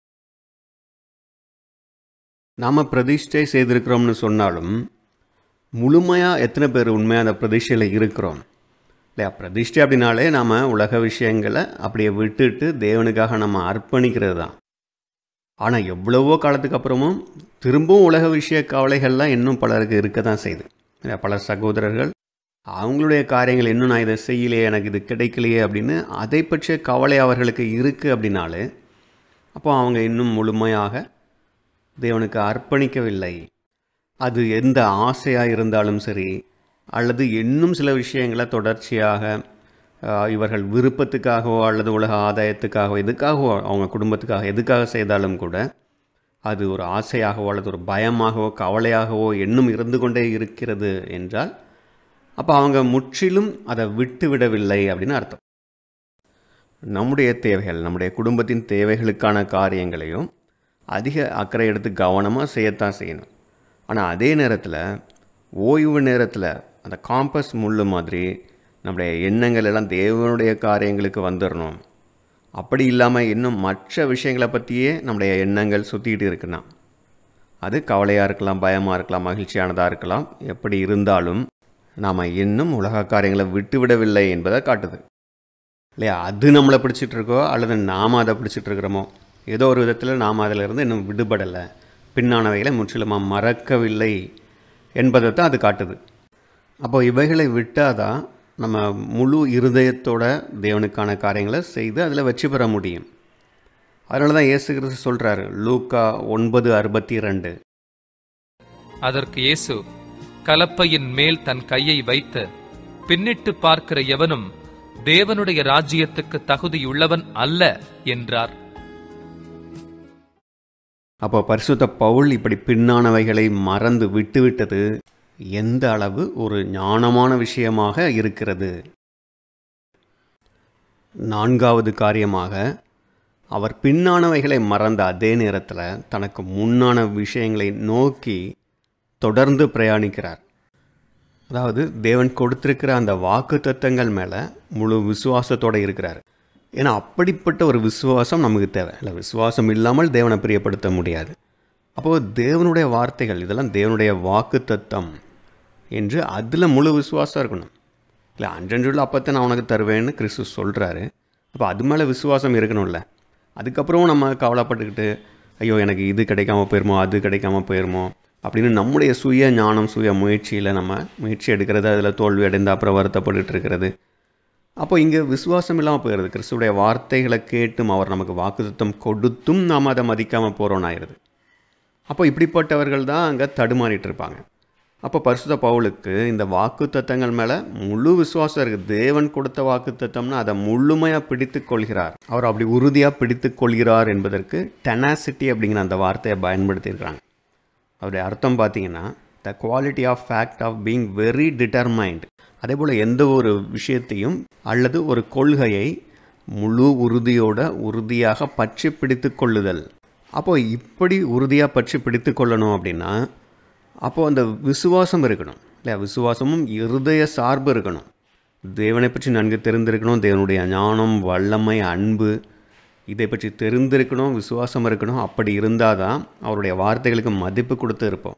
நாம் பிரதிஷ்டை செய்திருக்கிறோம்னு சொன்னாலும் முழுமையாக எத்தனை பேர் உண்மையாக அந்த பிரதிஷ்டையில் இருக்கிறோம் இல்லையா பிரதிஷ்டை அப்படின்னாலே நாம் உலக விஷயங்களை அப்படியே விட்டுட்டு தேவனுக்காக நம்ம அர்ப்பணிக்கிறது தான் ஆனால் எவ்வளவோ காலத்துக்கு அப்புறமும் திரும்பவும் உலக விஷய கவலைகள்லாம் இன்னும் பலருக்கு இருக்க தான் செய்யுது இல்லையா பல சகோதரர்கள் அவங்களுடைய காரியங்கள் இன்னும் நான் இதை செய்யலையே எனக்கு இது கிடைக்கலையே அப்படின்னு அதை பற்றிய கவலை அவர்களுக்கு இருக்குது அப்படின்னாலே அப்போ அவங்க இன்னும் முழுமையாக தேவனுக்கு அர்ப்பணிக்கவில்லை அது எந்த ஆசையாக இருந்தாலும் சரி அல்லது இன்னும் சில விஷயங்களை தொடர்ச்சியாக ஆஹ், இவர்கள் விருப்பத்துக்காகவோ அல்லது உலக ஆதாயத்துக்காகவோ எதுக்காகவோ அவங்க குடும்பத்துக்காக எதுக்காக செய்தாலும் கூட அது ஒரு ஆசையாகவோ அல்லது ஒரு பயமாகவோ கவலையாகவோ இன்னும் இருந்து கொண்டே இருக்கிறது என்றால் அப்போ அவங்க முற்றிலும் அதை விட்டு விடவில்லை அப்படின்னு அர்த்தம் நம்முடைய தேவைகள் நம்முடைய குடும்பத்தின் தேவைகளுக்கான காரியங்களையும் அதிக அக்கறை எடுத்து கவனமாக செய்யத்தான் செய்யணும் ஆனால் அதே நேரத்தில் ஓய்வு நேரத்தில் அந்த காம்பஸ் முள்ளு மாதிரி நம்முடைய எண்ணங்கள் எல்லாம் தேவனுடைய காரியங்களுக்கு வந்துடணும் அப்படி இல்லாமல் இன்னும் மற்ற விஷயங்களை பற்றியே நம்முடைய எண்ணங்கள் சுற்றிக்கிட்டு இருக்குன்னா அது கவலையாக இருக்கலாம் பயமாக இருக்கலாம் மகிழ்ச்சியானதாக இருக்கலாம் எப்படி இருந்தாலும் நாம் இன்னும் உலக காரியங்களை விட்டு விடவில்லை என்பதை காட்டுது இல்லையா அது நம்மளை பிடிச்சிட்டு இருக்கோ அல்லது நாம் அதை பிடிச்சிட்டு இருக்கிறோமோ ஏதோ ஒரு விதத்தில் நாம் அதிலிருந்து இன்னும் விடுபடலை பின்னானவைகளை முற்றிலுமாக மறக்கவில்லை என்பதை தான் அது காட்டுது அப்போ இவைகளை விட்டால் தான் நம்ம முழு இருதயத்தோட தேவனுக்கான காரியங்களை செய்து அதில் வெற்றி பெற முடியும் அதனால தான் இயேசு கிறிஸ்து சொல்கிறாரு லூக்கா ஒன்பது அறுபத்தி ரெண்டு அதற்கு இயேசு கலப்பையின் மேல் தன் கையை வைத்து பின்னிட்டு பார்க்கிற எவனும் தேவனுடைய ராஜ்யத்துக்கு தகுதியுள்ளவன் அல்ல என்றார் அப்போ பரிசுத்த பவுல் இப்படி பின்னானவைகளை மறந்து விட்டுவிட்டது எந்த அளவு ஒரு ஞானமான விஷயமாக இருக்கிறது நான்காவது காரியமாக அவர் பின்னானவைகளை மறந்த அதே நேரத்தில் தனக்கு முன்னான விஷயங்களை நோக்கி தொடர்ந்து பிரயாணிக்கிறார் அதாவது தேவன் கொடுத்திருக்கிற அந்த வாக்கு தத்தங்கள் மேலே முழு விசுவாசத்தோடு இருக்கிறார் ஏன்னா அப்படிப்பட்ட ஒரு விசுவாசம் நமக்கு தேவை இல்லை விசுவாசம் இல்லாமல் தேவனை பிரியப்படுத்த முடியாது அப்போது தேவனுடைய வார்த்தைகள் இதெல்லாம் தேவனுடைய வாக்கு தத்தம் என்று அதில் முழு விசுவாசம் இருக்கணும் இல்லை அன்றன்றுள்ள அப்பத்தை நான் உனக்கு தருவேன்னு கிறிஸ்து சொல்கிறாரு அப்போ அது மேலே விசுவாசம் இருக்கணும்ல அதுக்கப்புறம் நம்ம கவலைப்பட்டுக்கிட்டு ஐயோ எனக்கு இது கிடைக்காம போயிருமோ அது கிடைக்காம போயிருமோ அப்படின்னு நம்முடைய சுய ஞானம் சுய முயற்சியில் நம்ம முயற்சி எடுக்கிறது அதில் தோல்வி அடைந்து அப்புறம் வருத்தப்பட்டுட்டு இருக்கிறது அப்போ இங்கே விசுவாசம் இல்லாமல் போயிடுது கிறிஸ்துடைய வார்த்தைகளை கேட்டும் அவர் நமக்கு வாக்குத்தத்தம் கொடுத்தும் நாம் அதை மதிக்காமல் போகிறோன்னு ஆயிடுது அப்போ இப்படிப்பட்டவர்கள் தான் அங்கே தடுமாறிட்டு இருப்பாங்க அப்போ பரிசுத்த பவுலுக்கு இந்த வாக்குத்தத்தங்கள் மேலே முழு விசுவாசம் இருக்குது தேவன் கொடுத்த வாக்குத்தத்தம்னா அதை முழுமையாக பிடித்து கொள்கிறார் அவர் அப்படி உறுதியாக பிடித்து கொள்கிறார் என்பதற்கு டெனாசிட்டி அப்படிங்கிற அந்த வார்த்தையை பயன்படுத்தியிருக்கிறாங்க அவருடைய அர்த்தம் பார்த்தீங்கன்னா the quality of fact of being very determined அதே போல் எந்த ஒரு விஷயத்தையும் அல்லது ஒரு கொள்கையை முழு உறுதியோட உறுதியாக பற்றி பிடித்து கொள்ளுதல் அப்போது இப்படி உறுதியாக பற்றி பிடித்து கொள்ளணும் அப்படின்னா அப்போது அந்த விசுவாசம் இருக்கணும் இல்லையா விசுவாசமும் இருதய சார்பு இருக்கணும் தேவனை பற்றி நன்கு தெரிந்திருக்கணும் தேவனுடைய ஞானம் வல்லமை அன்பு இதை பற்றி தெரிந்திருக்கணும் விசுவாசம் இருக்கணும் அப்படி இருந்தால் தான் அவருடைய வார்த்தைகளுக்கு மதிப்பு கொடுத்து இருப்போம்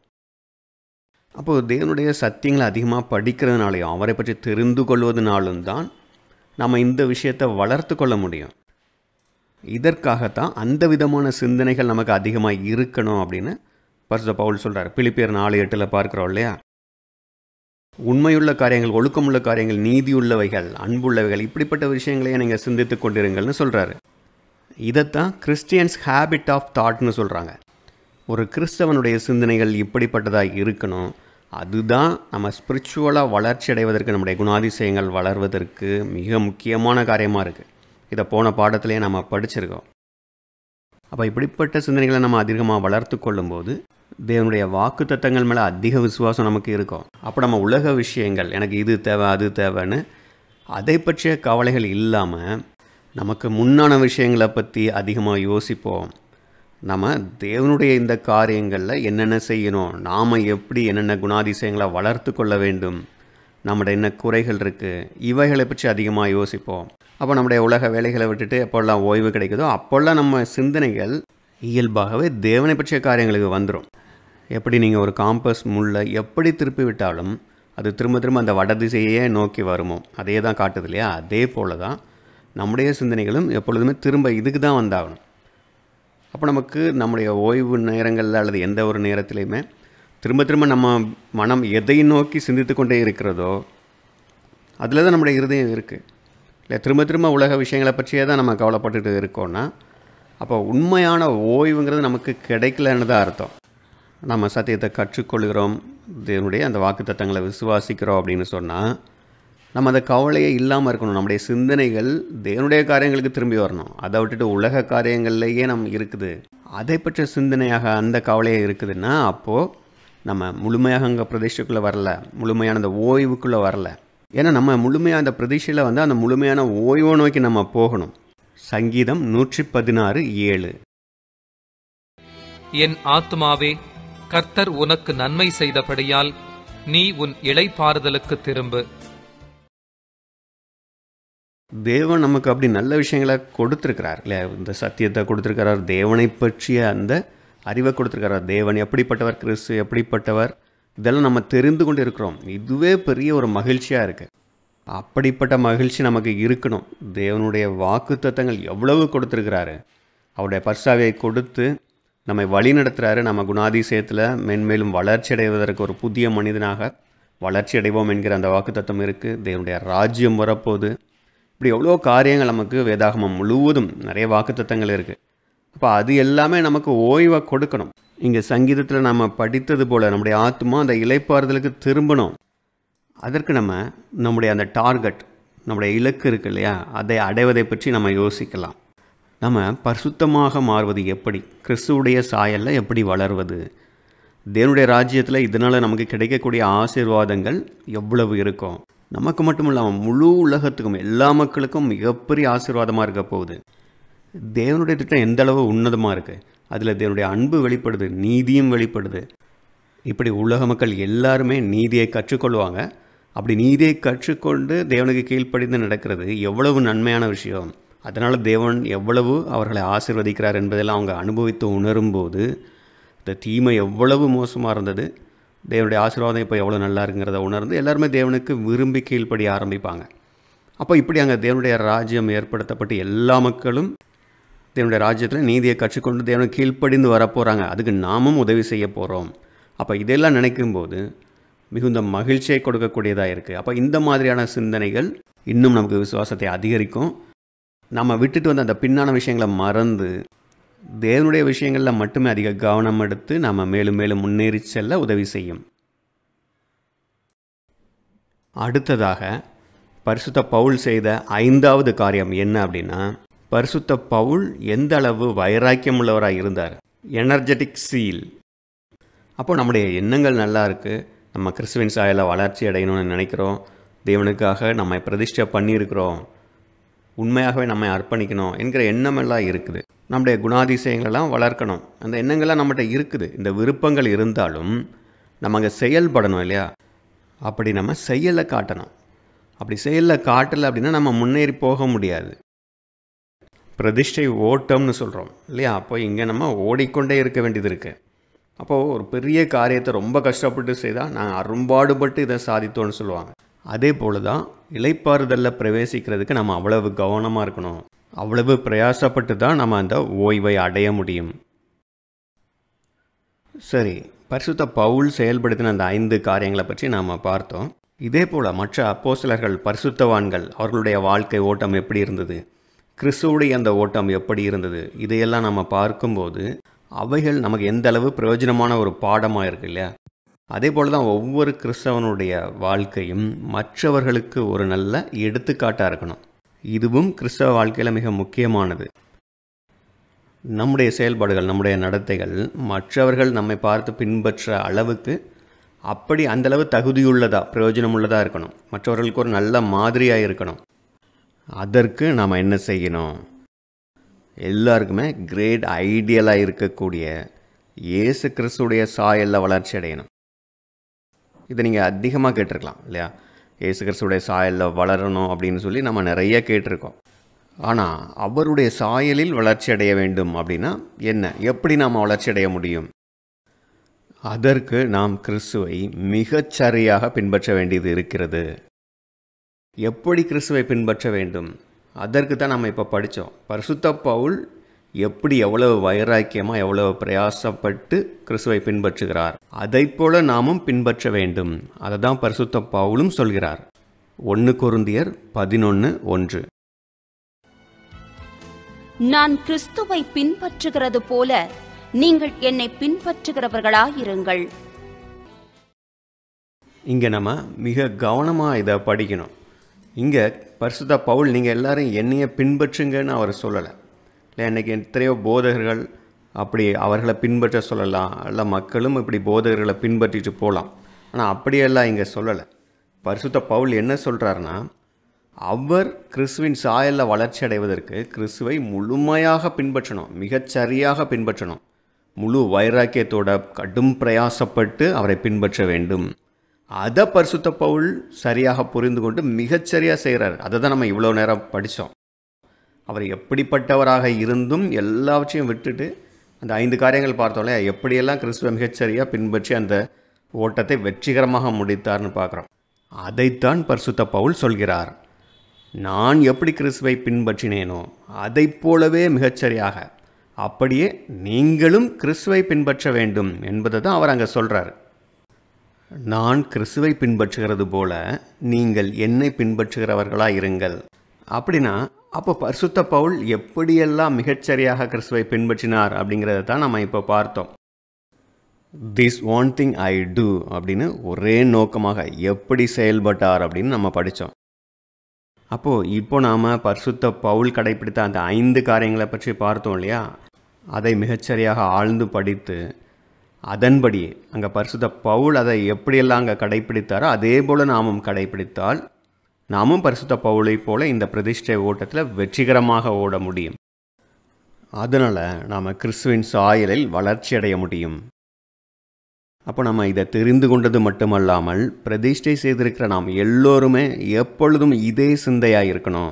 அப்போது தேவனுடைய சத்தியங்களை அதிகமாக படிக்கிறதுனாலையும் அவரை பற்றி தெரிந்து கொள்வதனாலும் தான் நம்ம இந்த விஷயத்தை வளர்த்து கொள்ள முடியும் இதற்காகத்தான் அந்த விதமான சிந்தனைகள் நமக்கு அதிகமாக இருக்கணும் அப்படின்னு பரிசுத்த பவுல் சொல்கிறார் பிலிப்பியர் நாலு எட்டில் பார்க்குறோம் இல்லையா உண்மையுள்ள காரியங்கள் ஒழுக்கமுள்ள காரியங்கள் நீதியுள்ளவைகள் அன்புள்ளவைகள் இப்படிப்பட்ட விஷயங்களையே நீங்கள் சிந்தித்து கொண்டிருங்கள்னு சொல்கிறாரு இதைத்தான் கிறிஸ்டியன்ஸ் ஹேபிட் ஆஃப் தாட்னு சொல்கிறாங்க ஒரு கிறிஸ்தவனுடைய சிந்தனைகள் இப்படிப்பட்டதாக இருக்கணும் அதுதான் நம்ம ஸ்பிரிச்சுவலாக வளர்ச்சி அடைவதற்கு நம்முடைய குணாதிசயங்கள் வளர்வதற்கு மிக முக்கியமான காரியமாக இருக்குது இதை போன பாடத்திலே நம்ம படிச்சிருக்கோம் அப்போ இப்படிப்பட்ட சிந்தனைகளை நம்ம அதிகமாக வளர்த்து கொள்ளும்போது தேவனுடைய வாக்கு தத்தங்கள் மேலே அதிக விசுவாசம் நமக்கு இருக்கும் அப்போ நம்ம உலக விஷயங்கள் எனக்கு இது தேவை அது தேவைன்னு அதை பற்றிய கவலைகள் இல்லாமல் நமக்கு முன்னான விஷயங்களை பற்றி அதிகமாக யோசிப்போம் நம்ம தேவனுடைய இந்த காரியங்களில் என்னென்ன செய்யணும் நாம் எப்படி என்னென்ன குணாதிசயங்களை வளர்த்து கொள்ள வேண்டும் நம்முடைய என்ன குறைகள் இருக்குது இவைகளை பற்றி அதிகமாக யோசிப்போம் அப்போ நம்முடைய உலக வேலைகளை விட்டுட்டு எப்போல்லாம் ஓய்வு கிடைக்குதோ அப்போல்லாம் நம்ம சிந்தனைகள் இயல்பாகவே தேவனை பற்றிய காரியங்களுக்கு வந்துடும் எப்படி நீங்கள் ஒரு காம்பஸ் முள்ளை எப்படி திருப்பி விட்டாலும் அது திரும்ப திரும்ப அந்த வடதிசையே நோக்கி வருமோ அதே தான் காட்டுது இல்லையா அதே போல தான் நம்முடைய சிந்தனைகளும் எப்பொழுதுமே திரும்ப இதுக்கு தான் வந்தாகணும் அப்போ நமக்கு நம்முடைய ஓய்வு நேரங்களில் அல்லது எந்த ஒரு நேரத்திலையுமே திரும்ப திரும்ப நம்ம மனம் எதை நோக்கி சிந்தித்து கொண்டே இருக்கிறதோ அதில் தான் நம்முடைய இருதயம் இருக்குது இல்லை திரும்ப திரும்ப உலக விஷயங்களை பற்றியே தான் நம்ம கவலைப்பட்டுட்டு இருக்கோம்னா அப்போ உண்மையான ஓய்வுங்கிறது நமக்கு கிடைக்கலன்னு தான் அர்த்தம் நம்ம சத்தியத்தை கற்றுக்கொள்கிறோம் தேவனுடைய அந்த வாக்குத்தத்தங்களை விசுவாசிக்கிறோம் அப்படின்னு சொன்னால் நம்ம அந்த கவலையே இல்லாமல் இருக்கணும் நம்முடைய சிந்தனைகள் தேவனுடைய காரியங்களுக்கு திரும்பி வரணும் அதை விட்டுட்டு உலக காரியங்கள்லேயே நம்ம இருக்குது அதை பற்றிய சிந்தனையாக அந்த கவலையே இருக்குதுன்னா அப்போது நம்ம முழுமையாக அங்கே பிரதிஷ்டைக்குள்ளே வரல முழுமையான அந்த ஓய்வுக்குள்ளே வரல ஏன்னா நம்ம முழுமையாக அந்த பிரதிஷ்டையில் வந்து அந்த முழுமையான ஓய்வை நோக்கி நம்ம போகணும் சங்கீதம் நூற்றி பதினாறு ஏழு என் ஆத்துமாவே கர்த்தர் உனக்கு நன்மை செய்தபடியால் நீ உன் இளைப்பாறுதலுக்கு திரும்பு தேவன் நமக்கு அப்படி நல்ல விஷயங்களை கொடுத்துருக்கிறார் இல்லையா இந்த சத்தியத்தை கொடுத்துருக்கிறார் தேவனை பற்றிய அந்த அறிவை கொடுத்துருக்கிறார் தேவன் எப்படிப்பட்டவர் கிறிஸ்து எப்படிப்பட்டவர் இதெல்லாம் நம்ம தெரிந்து கொண்டு இருக்கிறோம் இதுவே பெரிய ஒரு மகிழ்ச்சியாக இருக்குது அப்படிப்பட்ட மகிழ்ச்சி நமக்கு இருக்கணும் தேவனுடைய வாக்குத்தத்தங்கள் எவ்வளவு கொடுத்துருக்கிறாரு அவருடைய பர்சாவை கொடுத்து நம்மை வழி நடத்துகிறாரு நம்ம குணாதிசயத்தில் மென்மேலும் வளர்ச்சி அடைவதற்கு ஒரு புதிய மனிதனாக வளர்ச்சி அடைவோம் என்கிற அந்த வாக்குத்தத்தம் இருக்குது தேவனுடைய ராஜ்யம் வரப்போகுது இப்படி எவ்வளோ காரியங்கள் நமக்கு வேதாகமம் முழுவதும் நிறைய வாக்குத்தத்தங்கள் இருக்குது அப்போ அது எல்லாமே நமக்கு ஓய்வை கொடுக்கணும் இங்கே சங்கீதத்தில் நம்ம படித்தது போல் நம்முடைய ஆத்மா அந்த இலைப்பாறுதலுக்கு திரும்பணும் அதற்கு நம்ம நம்முடைய அந்த டார்கெட் நம்முடைய இலக்கு இருக்கு இல்லையா அதை அடைவதை பற்றி நம்ம யோசிக்கலாம் நம்ம பரிசுத்தமாக மாறுவது எப்படி கிறிஸ்துவுடைய சாயலில் எப்படி வளர்வது தேவனுடைய ராஜ்யத்தில் இதனால் நமக்கு கிடைக்கக்கூடிய ஆசீர்வாதங்கள் எவ்வளவு இருக்கும் நமக்கு மட்டும் இல்லாமல் முழு உலகத்துக்கும் எல்லா மக்களுக்கும் மிகப்பெரிய ஆசீர்வாதமாக இருக்க போகுது தேவனுடைய திட்டம் எந்த அளவு உன்னதமாக இருக்குது அதில் தேவனுடைய அன்பு வெளிப்படுது நீதியும் வெளிப்படுது இப்படி உலக மக்கள் எல்லாருமே நீதியை கற்றுக்கொள்வாங்க அப்படி நீதியை கற்றுக்கொண்டு தேவனுக்கு கீழ்ப்படிந்து நடக்கிறது எவ்வளவு நன்மையான விஷயம் அதனால் தேவன் எவ்வளவு அவர்களை ஆசிர்வதிக்கிறார் என்பதெல்லாம் அவங்க அனுபவித்து உணரும்போது இந்த தீமை எவ்வளவு மோசமாக இருந்தது தேவனுடைய ஆசீர்வாதம் இப்போ எவ்வளோ நல்லா இருக்குங்கிறத உணர்ந்து எல்லாருமே தேவனுக்கு விரும்பி கீழ்ப்படிய ஆரம்பிப்பாங்க அப்போ இப்படி அங்கே தேவனுடைய ராஜ்யம் ஏற்படுத்தப்பட்டு எல்லா மக்களும் தேவனுடைய ராஜ்யத்தில் நீதியை கற்றுக்கொண்டு தேவனுக்கு கீழ்ப்படிந்து வரப்போகிறாங்க அதுக்கு நாமும் உதவி செய்ய போகிறோம் அப்போ இதெல்லாம் நினைக்கும்போது மிகுந்த மகிழ்ச்சியை கொடுக்கக்கூடியதாக இருக்குது அப்போ இந்த மாதிரியான சிந்தனைகள் இன்னும் நமக்கு விசுவாசத்தை அதிகரிக்கும் நம்ம விட்டுட்டு வந்த அந்த பின்னான விஷயங்களை மறந்து தேவனுடைய விஷயங்களில் மட்டுமே அதிக கவனம் எடுத்து நம்ம மேலும் மேலும் முன்னேறி செல்ல உதவி செய்யும் அடுத்ததாக பரிசுத்த பவுல் செய்த ஐந்தாவது காரியம் என்ன அப்படின்னா பரிசுத்த பவுல் எந்த அளவு வைராக்கியம் உள்ளவராக இருந்தார் எனர்ஜெட்டிக் சீல் அப்போ நம்முடைய எண்ணங்கள் நல்லா இருக்குது நம்ம கிறிஸ்துவின் சாயலில் வளர்ச்சி அடையணும்னு நினைக்கிறோம் தேவனுக்காக நம்மை பிரதிஷ்டை பண்ணியிருக்கிறோம் உண்மையாகவே நம்மை அர்ப்பணிக்கணும் என்கிற எண்ணமெல்லாம் இருக்குது நம்முடைய குணாதிசயங்களெல்லாம் வளர்க்கணும் அந்த எண்ணங்கள்லாம் நம்மகிட்ட இருக்குது இந்த விருப்பங்கள் இருந்தாலும் நம்ம அங்கே செயல்படணும் இல்லையா அப்படி நம்ம செயலை காட்டணும் அப்படி செயலில் காட்டலை அப்படின்னா நம்ம முன்னேறி போக முடியாது பிரதிஷ்டை ஓட்டம்னு சொல்கிறோம் இல்லையா அப்போ இங்கே நம்ம ஓடிக்கொண்டே இருக்க வேண்டியது இருக்குது அப்போது ஒரு பெரிய காரியத்தை ரொம்ப கஷ்டப்பட்டு செய்தால் நாங்கள் அரும்பாடுபட்டு இதை சாதித்தோன்னு சொல்லுவாங்க அதே போல தான் இலைப்பாறுதலில் பிரவேசிக்கிறதுக்கு நம்ம அவ்வளவு கவனமாக இருக்கணும் அவ்வளவு பிரயாசப்பட்டு தான் நம்ம அந்த ஓய்வை அடைய முடியும் சரி பரிசுத்த பவுல் செயல்படுத்தின அந்த ஐந்து காரியங்களை பற்றி நாம் பார்த்தோம் இதே போல் மற்ற அப்போசிலர்கள் பரிசுத்தவான்கள் அவர்களுடைய வாழ்க்கை ஓட்டம் எப்படி இருந்தது கிறிஸ்துவுடைய அந்த ஓட்டம் எப்படி இருந்தது இதையெல்லாம் நம்ம பார்க்கும்போது அவைகள் நமக்கு எந்த அளவு பிரயோஜனமான ஒரு பாடமாக இருக்கு இல்லையா அதே போல் தான் ஒவ்வொரு கிறிஸ்தவனுடைய வாழ்க்கையும் மற்றவர்களுக்கு ஒரு நல்ல எடுத்துக்காட்டாக இருக்கணும் இதுவும் கிறிஸ்தவ வாழ்க்கையில் மிக முக்கியமானது நம்முடைய செயல்பாடுகள் நம்முடைய நடத்தைகள் மற்றவர்கள் நம்மை பார்த்து பின்பற்ற அளவுக்கு அப்படி அந்தளவு தகுதியுள்ளதா பிரயோஜனமுள்ளதாக இருக்கணும் மற்றவர்களுக்கு ஒரு நல்ல மாதிரியாக இருக்கணும் அதற்கு நாம் என்ன செய்யணும் எல்லாருக்குமே கிரேட் ஐடியலாக இருக்கக்கூடிய இயேசு கிறிஸ்துடைய சாயலில் வளர்ச்சி அடையணும் இதை நீங்கள் அதிகமாக கேட்டிருக்கலாம் இல்லையா இயேசு கிறிஸ்துடைய சாயலில் வளரணும் அப்படின்னு சொல்லி நம்ம நிறைய கேட்டிருக்கோம் ஆனால் அவருடைய சாயலில் வளர்ச்சி அடைய வேண்டும் அப்படின்னா என்ன எப்படி நாம் வளர்ச்சி அடைய முடியும் அதற்கு நாம் கிறிஸ்துவை மிகச்சரியாக பின்பற்ற வேண்டியது இருக்கிறது எப்படி கிறிஸ்துவை பின்பற்ற வேண்டும் அதற்கு தான் நம்ம இப்போ படித்தோம் பரிசுத்த பவுல் எப்படி எவ்வளவு வைராக்கியமாக எவ்வளவு பிரயாசப்பட்டு கிறிஸ்துவை பின்பற்றுகிறார் அதை போல நாமும் பின்பற்ற வேண்டும் அதை தான் பரிசுத்த பவுலும் சொல்கிறார் ஒன்று கொருந்தியர் பதினொன்று ஒன்று நான் கிறிஸ்துவை பின்பற்றுகிறது போல நீங்கள் என்னை பின்பற்றுகிறவர்களாயிருங்கள் இங்கே நம்ம மிக கவனமாக இதை படிக்கணும் இங்கே பரிசுத்த பவுல் நீங்கள் எல்லாரும் என்னைய பின்பற்றுங்கன்னு அவர் சொல்லலை இல்லை இன்றைக்கி எத்தனையோ போதகர்கள் அப்படி அவர்களை பின்பற்ற சொல்லலாம் அல்ல மக்களும் இப்படி போதகர்களை பின்பற்றிட்டு போகலாம் ஆனால் அப்படியெல்லாம் இங்கே சொல்லலை பரிசுத்த பவுல் என்ன சொல்கிறாருன்னா அவர் கிறிஸ்துவின் சாயலில் வளர்ச்சி அடைவதற்கு கிறிஸ்துவை முழுமையாக பின்பற்றணும் மிகச் சரியாக பின்பற்றணும் முழு வைராக்கியத்தோட கடும் பிரயாசப்பட்டு அவரை பின்பற்ற வேண்டும் அதை பரிசுத்த பவுல் சரியாக புரிந்து கொண்டு மிகச்சரியாக செய்கிறார் அதை தான் நம்ம இவ்வளோ நேரம் படித்தோம் அவர் எப்படிப்பட்டவராக இருந்தும் எல்லாவற்றையும் விட்டுட்டு அந்த ஐந்து காரியங்கள் பார்த்தோம்ல எப்படியெல்லாம் கிறிஸ்துவ மிகச்சரியாக பின்பற்றி அந்த ஓட்டத்தை வெற்றிகரமாக முடித்தார்னு பார்க்குறோம் அதைத்தான் பரிசுத்த பவுல் சொல்கிறார் நான் எப்படி கிறிஸ்துவை பின்பற்றினேனோ அதைப் போலவே மிகச்சரியாக அப்படியே நீங்களும் கிறிஸ்துவை பின்பற்ற வேண்டும் என்பதை தான் அவர் அங்கே சொல்கிறார் நான் கிறிஸ்துவை பின்பற்றுகிறது போல நீங்கள் என்னை பின்பற்றுகிறவர்களாக இருங்கள் அப்படின்னா அப்போ பரிசுத்த பவுல் எப்படியெல்லாம் மிகச்சரியாக கிறிஸ்துவை பின்பற்றினார் அப்படிங்கிறத தான் நம்ம இப்போ பார்த்தோம் this one thing I do அப்படின்னு ஒரே நோக்கமாக எப்படி செயல்பட்டார் அப்படின்னு நம்ம படித்தோம் அப்போது இப்போ நாம் பரிசுத்த பவுல் கடைப்பிடித்த அந்த ஐந்து காரியங்களை பற்றி பார்த்தோம் இல்லையா அதை மிகச்சரியாக ஆழ்ந்து படித்து அதன்படி அங்கே பரிசுத்த பவுல் அதை எப்படியெல்லாம் அங்கே கடைப்பிடித்தாரோ அதே போல் நாமும் கடைப்பிடித்தால் நாமும் பரிசுத்த பவுலை போல இந்த பிரதிஷ்டை ஓட்டத்தில் வெற்றிகரமாக ஓட முடியும் அதனால் நாம் கிறிஸ்துவின் சாயலில் வளர்ச்சி அடைய முடியும் அப்போ நம்ம இதை தெரிந்து கொண்டது மட்டுமல்லாமல் பிரதிஷ்டை செய்திருக்கிற நாம் எல்லோருமே எப்பொழுதும் இதே சிந்தையாக இருக்கணும்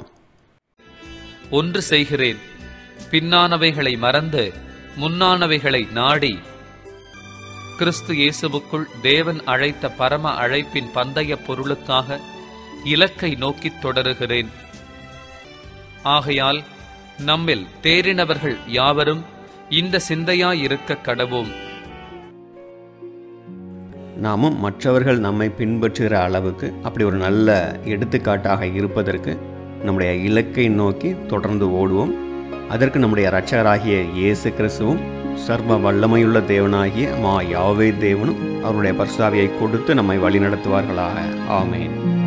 ஒன்று செய்கிறேன் பின்னானவைகளை மறந்து முன்னானவைகளை நாடி கிறிஸ்து இயேசுவுக்குள் தேவன் அழைத்த பரம அழைப்பின் பந்தய பொருளுக்காக இலக்கை நோக்கித் தொடருகிறேன் ஆகையால் நம்மில் தேறினவர்கள் யாவரும் இந்த சிந்தையாயிருக்க கடவோம் நாமும் மற்றவர்கள் நம்மை பின்பற்றுகிற அளவுக்கு அப்படி ஒரு நல்ல எடுத்துக்காட்டாக இருப்பதற்கு நம்முடைய இலக்கை நோக்கி தொடர்ந்து ஓடுவோம் அதற்கு நம்முடைய இரட்சகராகிய இயேசு கிறிஸ்துவும் சர்வ வல்லமையுள்ள தேவனாகிய மா யாவே தேவனும் அவருடைய பர்சாவியை கொடுத்து நம்மை வழிநடத்துவார்களாக ஆமேன்